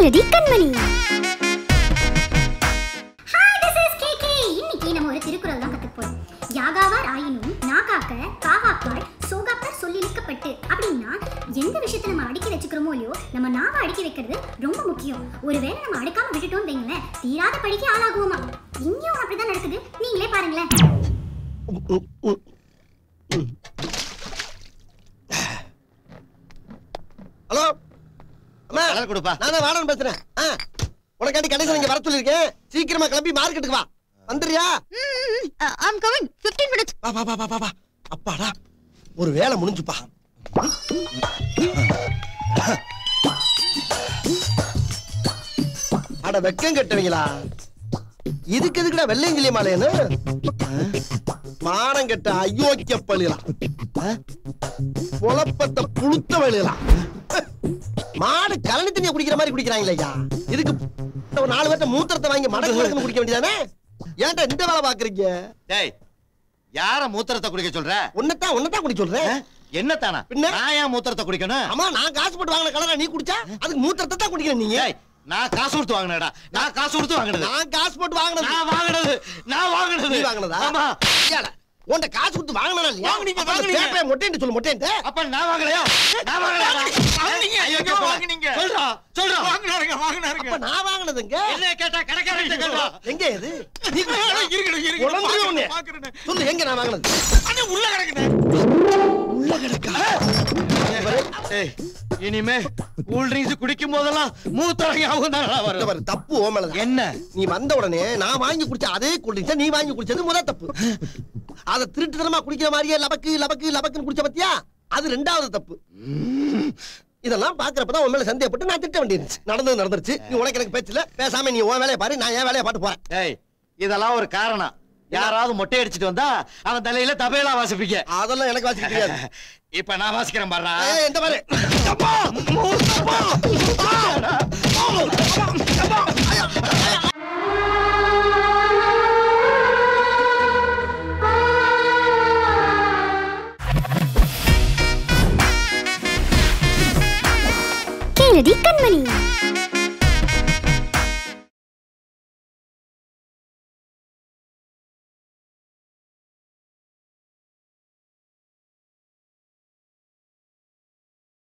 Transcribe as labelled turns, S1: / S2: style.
S1: கேளடி கண்மணி
S2: இன்னைக்கு நம்ம ஒரு திருக்குறள் தான் கத்துக்க போறோம் யாகாவார் ஆயினும் நாகாக்க காகாக்கால் சோகாக்கார் சொல்லிழிக்கப்பட்டு அப்படின்னா எந்த விஷயத்தை நம்ம அடுக்கி வச்சுக்கிறோமோ இல்லையோ நம்ம நாவை அடுக்கி வைக்கிறது ரொம்ப முக்கியம் ஒருவேளை நம்ம அடுக்காம விட்டுட்டோம்னு வைங்களேன் தீராத படிக்கு ஆளாகுவோமா இங்கேயும் அப்படிதான் நடக்குது நீங்களே பாருங்களேன்
S3: ஹலோ அம்மா
S4: கலர் கொடுப்பா
S3: நான் தான் வாடகை பேசுறேன் ஆ உனக்காண்டி கடைசி இங்க வர சொல்லியிருக்கேன் சீக்கிரமா கிளம்பி மார்க்கெட்டுக்கு வா வந்துறியா
S1: ஐம் கமிங் 15 மினிட்ஸ்
S3: வா வா வா வா வா வா அப்பாடா ஒரு வேலை முடிஞ்சுப்பா அட வெக்கம் கட்டுவீங்களா இதுக்கு எதுக்குடா வெள்ளையங்கிலி மாலையன்னு மானம் கெட்ட அயோக்கிய பள்ளிலாம் குழப்பத்தை புழுத்த வழியலாம் மாடு கலனி தண்ணியை குடிக்கிற மாதிரி குடிக்கிறாங்களே ஐயா இதுக்கு ஒரு நாலு பேர்ட்ட மூத்திரத்தை வாங்கி மடக்கு மடக்குன்னு குடிக்க வேண்டியதானே ஏன்டா இந்த வேலை பாக்குறீங்க
S4: டேய் யார மூத்திரத்தை குடிக்க சொல்ற
S3: உன்னதான் உன்னதான் குடி சொல்றேன்
S4: என்ன தானா
S3: பின்ன?
S4: நான் ஏன் மூத்திரத்தை குடிக்கணும்
S3: ஆமா நான் காசு போட்டு வாங்கின கலரா நீ குடிச்சா அதுக்கு மூத்திரத்தை தான் குடிக்கிறேன் நீங்க
S4: டேய் நான் காசு கொடுத்து வாங்கினடா நான் காசு கொடுத்து வாங்கினது
S3: நான் காசு போட்டு வாங்கினது
S4: நான் வாங்கினது நான் வாங்கினது
S3: நீ வாங்கினதா
S4: ஆமா
S3: ஐயால, உன்கிட்ட காசு கொடுத்து வாங்கினா இல்லையா
S4: வாங்குனீங்க,
S3: அப்ப அந்த
S4: வாங்குனீங்க.
S3: பேப்பரை மொட்டைன்னு சொல்லு மொட்டைன்ட்டு
S4: அப்ப நான் வாங்கலையா நான் வாங்கலையா
S5: வாங்குனீங்க,
S4: ஐயோ,
S5: எங்க
S4: கேப்பா.
S5: வாங்குனீங்க?
S4: சொல்றா சொல்றா
S5: வாங்கினாருங்க வாங்கினாருங்க
S3: அப்ப நான் வாங்கினதுங்க
S4: என்ன கேட்டா கடைக்காரன் கேட்டா
S3: எங்க இது நீ குடிச்சியா?
S5: இருக்கணும் இருக்கணும்
S3: உடம்புலயே ஒண்ணு.
S5: பாக்குறேன்
S3: சொல்லு எங்க நான் வாங்கினது
S5: அண்ணே உள்ள கிடக்குது
S3: உள்ள கிடக்கா
S4: ஏய் இனிமே கூல் ட்ரிங்க்ஸ் குடிக்கும் போதெல்லாம் மூத்தரம் ஞாபகம் தான்
S3: இந்த
S4: வரும்
S3: பாரு, தப்பு ஓ மேலதான்
S4: என்ன
S3: நீ வந்த உடனே நான் வாங்கி குடிச்ச அதே குடிச்ச நீ வாங்கி குடிச்சது முதல் தப்பு அத திருட்டுத்தனமா குடிக்கிற மாதிரியே லபக்கு லபக்கு லபக்குன்னு குடிச்ச பத்தியா அது ரெண்டாவது தப்பு இதெல்லாம் பாக்குறப்பதான் உன் மேல சந்தேகப்பட்டு நான் திட்ட வேண்டியிருந்துச்சு நடந்தது நடந்துருச்சு நீ உனக்கு எனக்கு பேச்சுல பேசாம நீ உன் வேலையை பாரு நான் என் வேலையை பாட்டு போறேன்
S4: ஏய் இதெல்லாம் ஒரு காரணம் யாராவது மொட்டை அடிச்சிட்டு வந்தா அவன் தலையில தபேலா வாசிப்பீங்க
S3: அதெல்லாம் எனக்கு வாசிக்க தெரியாது
S4: இப்ப நான் வாசிக்கிறேன் பாருடா
S3: ஏய், இந்த பாரு
S1: கேளடி கண்மணி